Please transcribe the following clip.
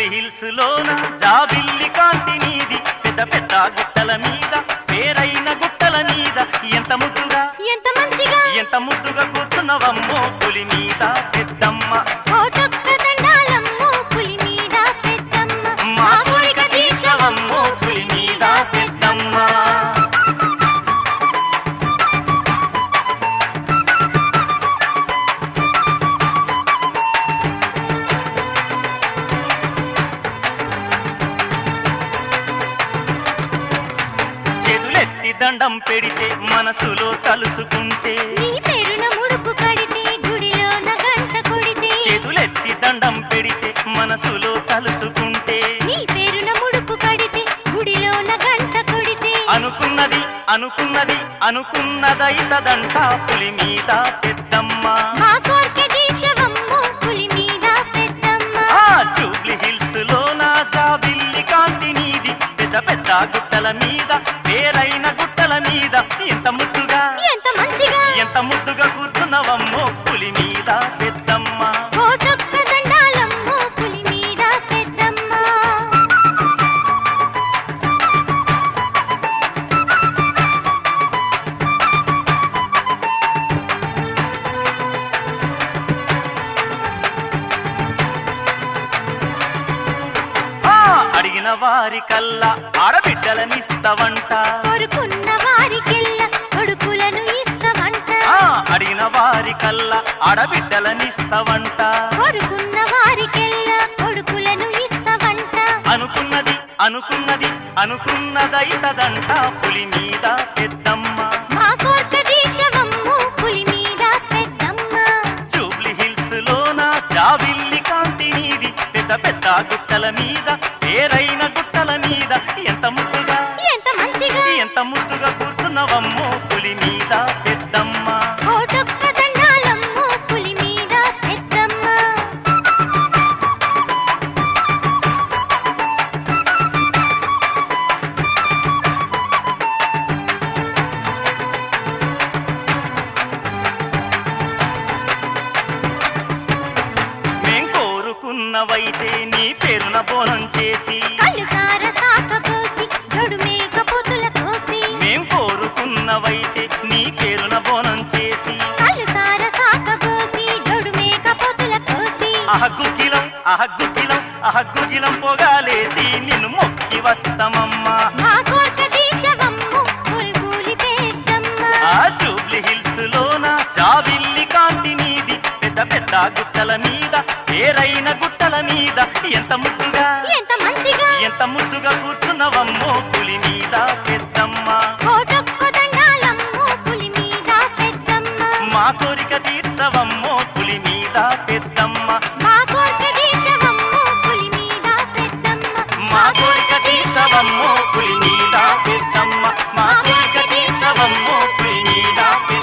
hills లోన జాబిల్లి కాంతి నీది పెద్ద పెద్ద గుట్టల మీద పేరైన గుట్టల మీద ఎంత ముద్దుగా ఎంత మంచిగా ఎంత ముద్దుగా కూర్చున్నవమ్మో పులి మీద పెద్దమ్మ కోటొక్క దండాలమ్మో పులి మీద పెద్దమ్మ మా కోరిక తీర్చవమ్మో పులి మీద పెద్దమ్మ చేతులెత్తి దండం పెడితే మనసులో తలుచుకుంటే నీ పేరున ముడుపు కడితే గుడిలోన గంట కొడితే చేతులెత్తి దండం పెడితే మనసులో తలుచుకుంటే నీ పేరున ముడుపు కడితే గుడిలోన గంట కొడితే అనుకున్నది అనుకున్నది అనుకున్నదైతదంట పులి మీద పెద్దమ్మ మా కోరిక తీర్చవమ్మో పులి మీద పెద్దమ్మ ఆ జూబ్లీ హిల్స్ లో నా జాబిల్లి కాంతి నీది పెద్ద పెద్ద గుట్టల మీద పేరైన గుట్టల మీద ఎంత ముద్దుగా ఎంత మంచిగా ఎంత ముద్దుగా కూర్చున్నవమ్మో పులి మీద పెద్దమ్మ కోటొక్క దండాలమ్మో పులి మీద పెద్దమ్మ ఆ అడిగిన వారికల్లా ఆడబిడ్డలనిస్తవంట కోరుకున్న వారికెల్ల కొడుకులను ఇస్తమంట ఆ అడిగిన వారికల్లా ఆడబిడ్డలనిస్తవంట కోరుకున్న వారికెల్ల కొడుకులను ఇస్తమంట అనుకున్నది అనుకున్నది అనుకున్నదైతదంట పులి మీద పెద్దమ్మ మా కోరిక తీర్చవమ్మో పులి మీద పెద్దమ్మ జూబ్లీ హిల్స్ లోన జాబిల్లి కాంతి నీది పెద్ద పెద్ద గుట్టల మీద పేరైన గుట్టల మీద ఎంత ముద్దుగా ఎంత మంచిగా ఎంత ముద్దుగా కూర్చున్నవమ్మో పులి మీద పెద్దమ్మ కోటొక్క దండాలమ్మో పులి మీద పెద్దమ్మ మేం కోరుకున్నవైతే నీ పేరున బోనం చేసి కళ్ళు సార సాకపోసి జడు మేక పొతుల కోసి మేం కోరుకున్నవైతే నీ పేరున బోనం చేసి కళ్ళు సార సాకపోసి జడు మేక పొతుల కోసి అహగ్గుకిలం అహగ్గుకిలం అహగ్గుకిలం పొగాలేసి నిన్ను మొక్కి వస్తమమ్మా మా కోరిక తీర్చవమ్మో పులి పులి పెద్దమ్మ ఆ జూబ్లీ హిల్స్ లోన జాబిల్లి కాంతి నీది పెద్ద పెద్ద గుట్టల మీద పేరైన గుట్టల మీద ఎంత ముద్దుగా ఎంత మంచిగా ఎంత ముద్దుగా కూర్చున్నవమ్మో పులి మీద పెద్దమ్మ కోటొక్క దండాలమ్మో పులి మీద పెద్దమ్మ మా కోరిక తీర్చవమ్మో పులి మీద పెద్దమ్మ మా కోరిక తీర్చవమ్మో పులి మీద పెద్దమ్మ మా కోరిక తీర్చవమ్మో పులి మీద పెద్దమ్మ మా కోరిక తీర్చవమ్మో పులి మీద పెద్దమ్మ